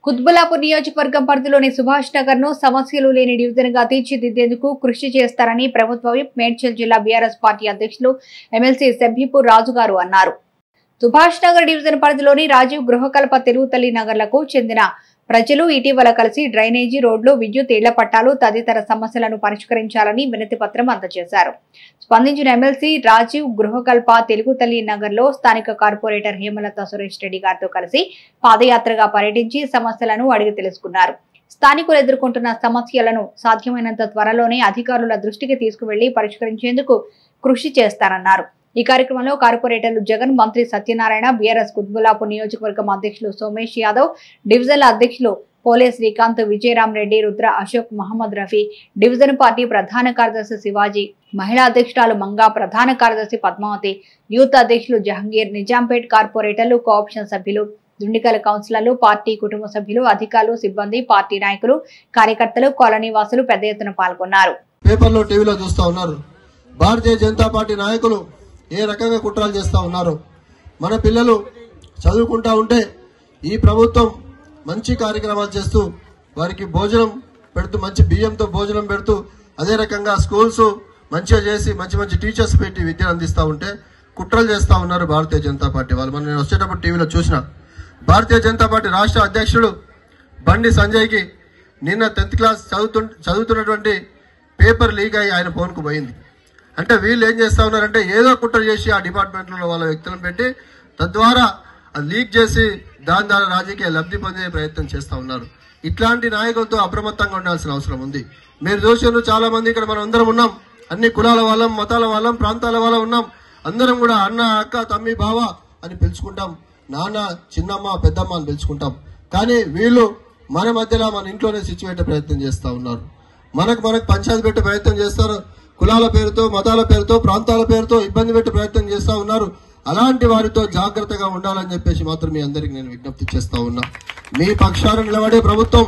కుత్బులాపూర్ నియోజకవర్గం పరిధిలోని సుభాష్ నగర్ ను సమస్యలు లేని డివిజన్ గా తీర్చిదిద్దేందుకు కృషి చేస్తారని ప్రభుత్వ విప్ మేడ్చల్ జిల్లా బీఆర్ఎస్ పార్టీ అధ్యక్షులు ఎమ్మెల్సీ సెబ్బిపూర్ రాజు గారు అన్నారు సుభాష్ నగర్ డివిజన్ పరిధిలోని రాజీవ్ గృహకల్ప తెలుగు తల్లి నగర్లకు చెందిన ప్రజలు ఇటీవల కలిసి డ్రైనేజీ రోడ్లు విద్యుత్ ఇళ్ల పట్టాలు తదితర సమస్యలను పరిష్కరించాలని వినతి పత్రం అందజేశారు స్పందించిన ఎమ్మెల్సీ రాజీవ్ గృహకల్ప తెలుగు తల్లి నగర్ లో స్థానిక కార్పొరేటర్ హేమలత సురేష్ రెడ్డి గారితో కలిసి పాదయాత్రగా పర్యటించి సమస్యలను అడిగి తెలుసుకున్నారు స్థానికులు ఎదుర్కొంటున్న సమస్యలను సాధ్యమైనంత త్వరలోనే అధికారుల దృష్టికి తీసుకువెళ్లి పరిష్కరించేందుకు కృషి చేస్తారన్నారు ఈ కార్యక్రమంలో కార్పొరేటర్లు జగన్ మంత్రి సత్యనారాయణ బీఆర్ఎస్ కుత్బులాపూర్ నియోజకవర్గం అధ్యక్షులు సోమేష్ యాదవ్ డివిజన్ల అధ్యక్షులు పోలే శ్రీకాంత్ విజయరామ్ రెడ్డి రుద్ర అశోక్ మహమ్మద్ రఫీ డివిజన్ పార్టీ ప్రధాన కార్యదర్శి శివాజీ మహిళా అధ్యక్షురాలు మంగా ప్రధాన కార్యదర్శి పద్మావతి యూత్ అధ్యక్షులు జహంగీర్ నిజాంపేట్ కార్పొరేటర్లు కోఆప్షన్ సభ్యులు దుండికల కౌన్సిలర్లు పార్టీ కుటుంబ సభ్యులు అధికారులు సిబ్బంది పార్టీ నాయకులు కార్యకర్తలు కాలనీ వాసులు పెద్ద ఎత్తున పాల్గొన్నారు పేపర్లో టీవీలో చూస్తా ఉన్నారు భారతీయ జనతా పార్టీ నాయకులు ఏ రకంగా కుట్రలు చేస్తా ఉన్నారు మన పిల్లలు చదువుకుంటా ఉంటే ఈ ప్రభుత్వం మంచి కార్యక్రమాలు చేస్తూ వారికి భోజనం పెడుతూ మంచి బియ్యంతో భోజనం పెడుతూ అదే రకంగా స్కూల్స్ మంచిగా చేసి మంచి మంచి టీచర్స్ పెట్టి విద్యను అందిస్తూ ఉంటే కుట్రలు చేస్తా ఉన్నారు భారతీయ జనతా పార్టీ వాళ్ళు మనం నేను వచ్చేటప్పుడు టీవీలో చూసిన భారతీయ జనతా పార్టీ రాష్ట్ర అధ్యక్షుడు బండి సంజయ్కి నిన్న టెన్త్ క్లాస్ చదువుతు చదువుతున్నటువంటి పేపర్ లీక్ అయ్యి ఆయన ఫోన్కు పోయింది అంటే వీళ్ళు ఏం చేస్తా ఉన్నారంటే ఏదో కుట్ర చేసి ఆ డిపార్ట్మెంట్లో వాళ్ళ వ్యక్తులను పెట్టి తద్వారా అది లీక్ చేసి దాని ద్వారా రాజకీయ లబ్ధి పొందే ప్రయత్నం చేస్తా ఉన్నారు ఇట్లాంటి నాయకులతో అప్రమత్తంగా ఉండాల్సిన అవసరం ఉంది మీరు చూసారు చాలా మంది ఇక్కడ మనం అందరం ఉన్నాం అన్ని కులాల వాళ్ళం మతాల వాళ్ళం ప్రాంతాల వాళ్ళం ఉన్నాం అందరం కూడా అన్న అక్క తమ్మి బావ అని పిలుచుకుంటాం నాన్న చిన్నమ్మ పెద్దమ్మ అని పిలుచుకుంటాం కానీ వీళ్ళు మన మధ్యలో మన ఇంట్లోనే సిచ్యువేట్ ప్రయత్నం చేస్తా ఉన్నారు మనకు మనకు పంచాయతీ పెట్టే ప్రయత్నం చేస్తారు కులాల పేరుతో మతాల పేరుతో ప్రాంతాల పేరుతో ఇబ్బంది పెట్టే ప్రయత్నం చేస్తా ఉన్నారు అలాంటి వారితో జాగ్రత్తగా ఉండాలని చెప్పేసి మాత్రం మీ అందరికి నేను విజ్ఞప్తి చేస్తా ఉన్నా మీ పక్షాన నిలబడే ప్రభుత్వం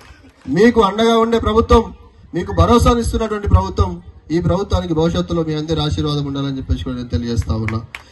మీకు అండగా ఉండే ప్రభుత్వం మీకు భరోసానిస్తున్నటువంటి ప్రభుత్వం ఈ ప్రభుత్వానికి భవిష్యత్తులో మీ అందరి ఆశీర్వాదం ఉండాలని చెప్పేసి కూడా నేను తెలియజేస్తా ఉన్నా